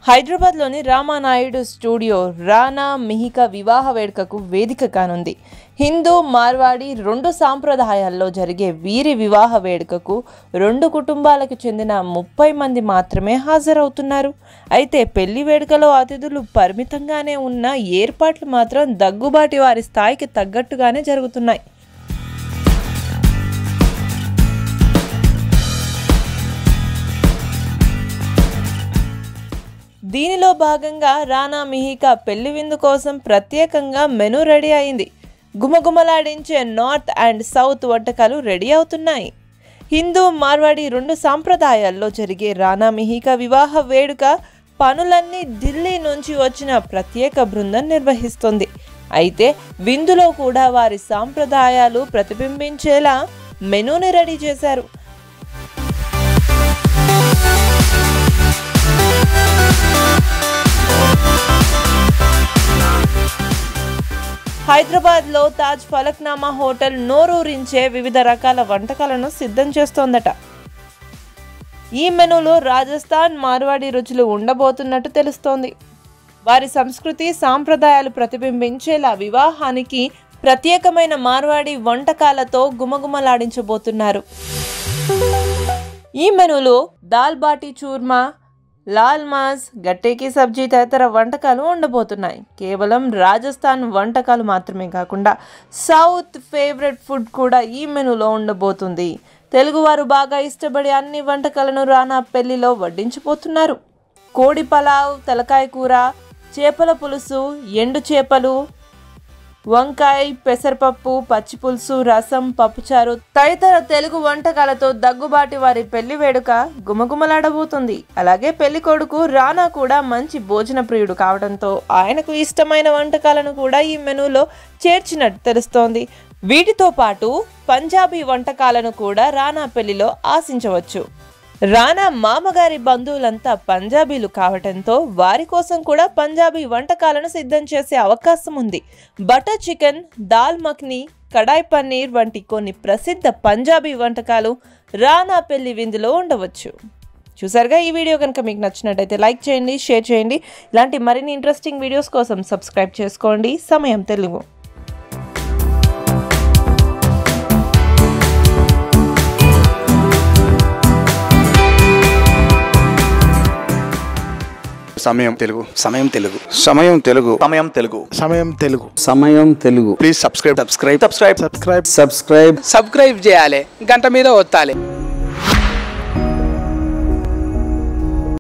హైదరాబాద్లోని రామానాయుడు స్టూడియో రానా మిహిక వివాహ వేడుకకు వేదిక కానుంది హిందూ మార్వాడి రెండు సాంప్రదాయాల్లో జరిగే వీరి వివాహ వేడుకకు రెండు కుటుంబాలకు చెందిన ముప్పై మంది మాత్రమే హాజరవుతున్నారు అయితే పెళ్లి వేడుకలో అతిథులు పరిమితంగానే ఉన్న ఏర్పాట్లు మాత్రం దగ్గుబాటి వారి స్థాయికి తగ్గట్టుగానే జరుగుతున్నాయి దీనిలో భాగంగా రానా మిహిక పెళ్లి విందు కోసం ప్రత్యేకంగా మెనూ రెడీ అయింది గుమగుమలాడించే నార్త్ అండ్ సౌత్ వంటకాలు రెడీ అవుతున్నాయి హిందూ మార్వాడి రెండు సాంప్రదాయాల్లో జరిగే రానా మిహిక వివాహ వేడుక పనులన్నీ ఢిల్లీ నుంచి వచ్చిన ప్రత్యేక బృందం నిర్వహిస్తుంది అయితే విందులో కూడా వారి సాంప్రదాయాలు ప్రతిబింబించేలా మెనూని రెడీ చేశారు హైదరాబాద్లో తాజ్ ఫలక్నామా హోటల్ నోరూరించే వివిధ రకాల వంటకాలను సిద్ధం చేస్తోందట ఈ మెనూలో రాజస్థాన్ మార్వాడి రుచులు ఉండబోతున్నట్టు తెలుస్తోంది వారి సంస్కృతి సాంప్రదాయాలు ప్రతిబింబించేలా వివాహానికి ప్రత్యేకమైన మార్వాడి వంటకాలతో గుమగుమలాడించబోతున్నారు ఈ మెనూలో దాల్ బాటీ చూర్మా లాల్ మాస్ గట్టేకి సబ్జీ తదితర వంటకాలు ఉండబోతున్నాయి కేవలం రాజస్థాన్ వంటకాలు మాత్రమే కాకుండా సౌత్ ఫేవరెట్ ఫుడ్ కూడా ఈ మెనూలో ఉండబోతుంది తెలుగువారు బాగా ఇష్టపడే అన్ని వంటకాలను రానా పెళ్లిలో వడ్డించబోతున్నారు కోడి పలావ్ తలకాయ కూర చేపల పులుసు ఎండు చేపలు వంకాయ పెసరపప్పు పచ్చి పులుసు రసం పప్పుచారు తదితర తెలుగు వంటకాలతో దగ్గుబాటి వారి పెళ్లి వేడుక గుమగుమలాడబోతుంది అలాగే పెళ్లి కొడుకు రానా కూడా మంచి భోజన ప్రియుడు కావడంతో ఆయనకు ఇష్టమైన వంటకాలను కూడా ఈ మెనూలో చేర్చినట్టు తెలుస్తోంది వీటితో పాటు పంజాబీ వంటకాలను కూడా రానా పెళ్లిలో ఆశించవచ్చు రానా మామగారి బంధువులంతా పంజాబీలు కావటంతో వారి కోసం కూడా పంజాబీ వంటకాలను సిద్ధం చేసే అవకాశం ఉంది బటర్ చికెన్ దాల్ మఖ్ని కడాయ్ పన్నీర్ వంటి కొన్ని ప్రసిద్ధ పంజాబీ వంటకాలు రానా పెళ్లి విందులో ఉండవచ్చు చూసారుగా ఈ వీడియో కనుక మీకు నచ్చినట్టయితే లైక్ చేయండి షేర్ చేయండి ఇలాంటి మరిన్ని ఇంట్రెస్టింగ్ వీడియోస్ కోసం సబ్స్క్రైబ్ చేసుకోండి సమయం Telugu Samayam Telugu Samayam Telugu Samayam Telugu Samayam Telugu Samayam Telugu Samayam Telugu please subscribe subscribe subscribe subscribe subscribe subscribe చేయాలి గంట మీద ఒత్తాలి